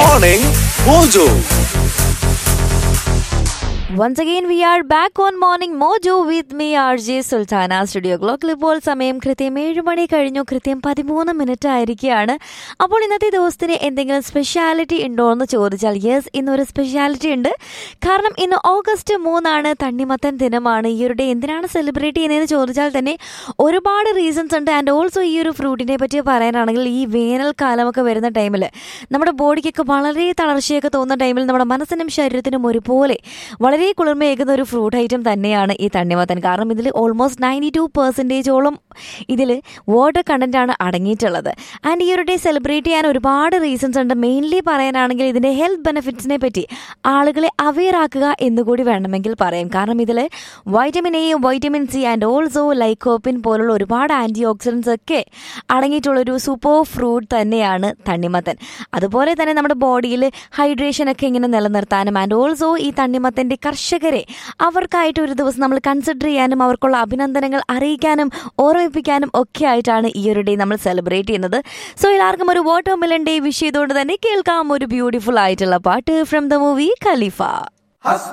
Morning Mojo. Once again, we are back on Morning Mojo with me, RJ Sultana studio ക്ലോക്കിൽ ഇപ്പോൾ സമയം കൃത്യം ഏഴ് മണി കഴിഞ്ഞു കൃത്യം പതിമൂന്ന് മിനിറ്റ് ആയിരിക്കുകയാണ് അപ്പോൾ ഇന്നത്തെ ദിവസത്തിന് എന്തെങ്കിലും സ്പെഷ്യാലിറ്റി ഉണ്ടോ എന്ന് ചോദിച്ചാൽ യെസ് ഇന്നൊരു സ്പെഷ്യാലിറ്റി ഉണ്ട് കാരണം ഇന്ന് ഓഗസ്റ്റ് മൂന്നാണ് തണ്ണിമത്തൻ ദിനമാണ് ഈ ഒരു ഡേ എന്തിനാണ് സെലിബ്രേറ്റ് ചെയ്യുന്നതെന്ന് ചോദിച്ചാൽ തന്നെ ഒരുപാട് റീസൺസ് ഉണ്ട് ആൻഡ് ഓൾസോ ഈ ഒരു ഫ്രൂട്ടിനെ പറ്റി പറയാനാണെങ്കിൽ ഈ വേനൽക്കാലമൊക്കെ വരുന്ന ടൈമിൽ നമ്മുടെ ബോഡിക്കൊക്കെ വളരെ തളർച്ചയൊക്കെ തോന്നുന്ന ടൈമിൽ നമ്മുടെ മനസ്സിനും ശരീരത്തിനും ഒരുപോലെ വളരെ കുളിർമയേകുന്ന ഒരു ഫ്രൂട്ട് ഐറ്റം തന്നെയാണ് ഈ തണ്ണിമത്തൻ കാരണം ഇതിൽ ഓൾമോസ്റ്റ് നയൻറ്റി ടു പെർസെൻറ്റേജോളം ഇതിൽ വാട്ടർ കണ്ടന്റ് ആണ് അടങ്ങിയിട്ടുള്ളത് ആൻഡ് ഈ ഒരു ഡേ സെലിബ്രേറ്റ് ചെയ്യാൻ ഒരുപാട് റീസൺസ് ഉണ്ട് മെയിൻലി പറയാനാണെങ്കിൽ ഇതിൻ്റെ ഹെൽത്ത് ബെനിഫിറ്റ്സിനെ പറ്റി ആളുകളെ അവെയർ ആക്കുക എന്നുകൂടി വേണമെങ്കിൽ പറയാം കാരണം ഇതിൽ vitamin A vitamin C and also lycopene പോലുള്ള ഒരുപാട് ആൻറ്റി ഓക്സിഡൻസ് ഒക്കെ അടങ്ങിയിട്ടുള്ളൊരു സൂപ്പർ ഫ്രൂട്ട് തന്നെയാണ് തണ്ണിമത്തൻ അതുപോലെ തന്നെ നമ്മുടെ ബോഡിയിൽ ഹൈഡ്രേഷൻ ഒക്കെ ഇങ്ങനെ നിലനിർത്താനും ആൻഡ് ഓൾസോ ഈ തണ്ണിമത്തൻ്റെ കർഷകരെ അവർക്കായിട്ട് ഒരു ദിവസം നമ്മൾ കൺസിഡർ ചെയ്യാനും അവർക്കുള്ള അഭിനന്ദനങ്ങൾ അറിയിക്കാനും ഓർമ്മിപ്പിക്കാനും ഒക്കെ ആയിട്ടാണ് ഈ ഒരു ഡേ നമ്മൾ സെലിബ്രേറ്റ് ചെയ്യുന്നത് സോ എല്ലാവർക്കും ഒരു വാട്ടർ മിലൻ ഡേ വിഷ് ചെയ്തുകൊണ്ട് തന്നെ കേൾക്കാം ഒരു ബ്യൂട്ടിഫുൾ ആയിട്ടുള്ള പാട്ട് ഫ്രം ദ മൂവി ഖലീഫ